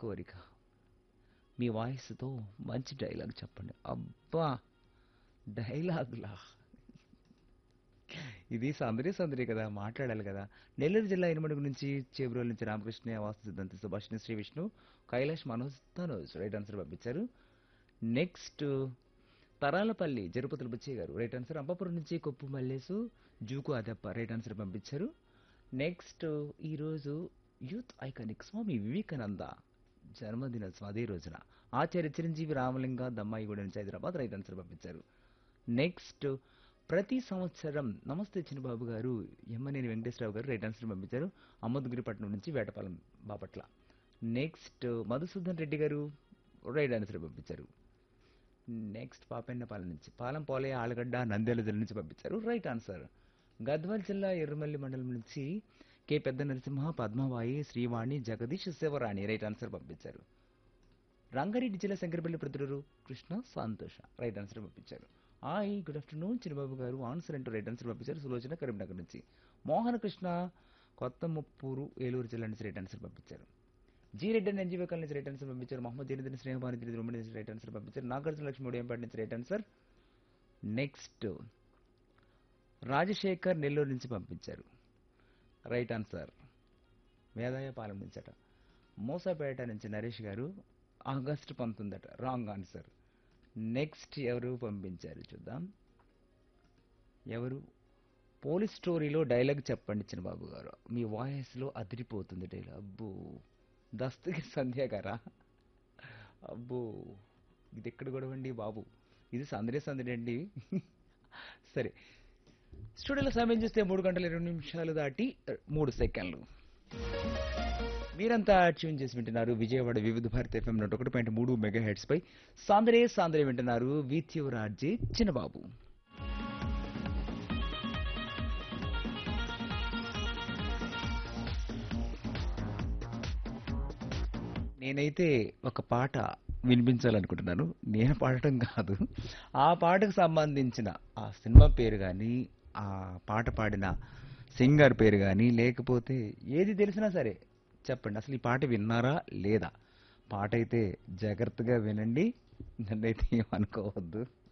కోరిక మీ వాయిస్తో మంచి డైలాగ్ చెప్పండి అబ్బా డైలాగ్లా ఇది సందడి సందడి కదా మాట్లాడాలి కదా నెల్లూరు జిల్లా ఇనుమడుగు నుంచి చేబ్రోల్ నుంచి రామకృష్ణ వాస్తు సిద్ధాంతి సుభాషిణి శ్రీ విష్ణు కైలాష్ మనోజ్ తనోజ్ రైట్ ఆన్సర్ పంపించారు next Tharalapalli Jarupathula Buchaiah garu right answer Ambapuram నుంచి కొప్పు మల్లేసు జూకు అదప్ప రైట్ ఆన్సర్ పంపించారు నెక్స్ట్ ఈరోజు యూత్ ఐకానిక్ స్వామి వివేకానంద జన్మదినోత్సవం అదే రోజున ఆచార్య చిరంజీవి రామలింగ దమ్మాయిగూడ నుంచి హైదరాబాద్ రైట్ ఆన్సర్ పంపించారు నెక్స్ట్ ప్రతి సంవత్సరం నమస్తే చిన్నబాబు గారు ఎమ్మనేని వెంకటేశ్వరరావు గారు రైట్ ఆన్సర్ పంపించారు అమ్మదుగిరిపట్నం నుంచి Vetapalem Bapatla next Madhusudan Reddy garu right answer పంపించారు నెక్స్ట్ పాపెన్నపాలెం నుంచి పాలెం పోలే ఆలగడ్డ నంద్యాల జిల్లా నుంచి పంపించారు రైట్ ఆన్సర్ గద్వాల్ జిల్లా ఎర్రమల్లి మండలం నుంచి K Pedda Narasimha Padmavayi Srivani Jagadish Sivarani right answer పంపించారు రంగారెడ్డి జిల్లా శంకరపల్లి ప్రతిరూరు కృష్ణ సంతోష రైట్ ఆన్సర్ పంపించారు hi good afternoon Chinnababu garu answer అంటూ రైట్ ఆన్సర్ పంపించారు సులోచన కరీంనగర్ నుంచి మోహన కృష్ణ కొత్త ముప్పూరు ఏలూరు జిల్లా నుంచి రైట్ ఆన్సర్ పంపించారు జీ రెడ్డి అని ఎన్జీవీ కాలనీ నుంచి రైట్ ఆన్సర్ పంపించారు మహమ్మద్ జనీద్ స్నేహభాని తిరిగి రొమ్మిడి నుంచి రైట్ ఆన్సర్ పంపించారు నాగార్జున లక్ష్మి ఉదయంపాటి నుంచి right answer next Rajasekhar Nellore నుంచి పంపించారు రైట్ ఆన్సర్ వేదాయపాలెం నుంచి అట మోసాపేట నుంచి నరేష్ గారు ఆగస్టు పంతొమ్మిది అట రాంగ్ ఆన్సర్ నెక్స్ట్ ఎవరు పంపించారు చూద్దాం ఎవరు పోలీస్ స్టోరీలో డైలాగ్ చెప్పండి చిన్నబాబు గారు మీ వాయిస్లో అదిరిపోతుంది డైలాగ్ అబ్బో దస్తగిరి సంధ్య గారా అబ్బో ఇది ఎక్కడ గొడవండి బాబు ఇది సందడి సందడి అండి సరే స్టూడియోలో సమయం చూస్తే మూడు గంటల ఇరవై నిమిషాలు దాటి అ, మూడు సెకండ్లు మీరంతా ట్యూన్ చేసి వింటున్నారు విజయవాడ వివిధ భారత ఎఫ్ఎం నూట ఒకటి పాయింట్ మూడు మెగా హెడ్స్ పై సాందరే సాందరే వింటున్నారు విత్ యువర్ ఆర్జే చిన్నబాబు నేనైతే ఒక పాట వినిపించాలనుకుంటున్నాను నేను పాడటం కాదు ఆ పాటకు సంబంధించిన ఆ సినిమా పేరు కానీ ఆ పాట పాడిన సింగర్ పేరు కానీ లేకపోతే ఏది తెలిసినా సరే చెప్పండి అసలు ఈ పాట విన్నారా లేదా పాట అయితే జాగ్రత్తగా వినండి నన్నైతే ఏమనుకోవద్దు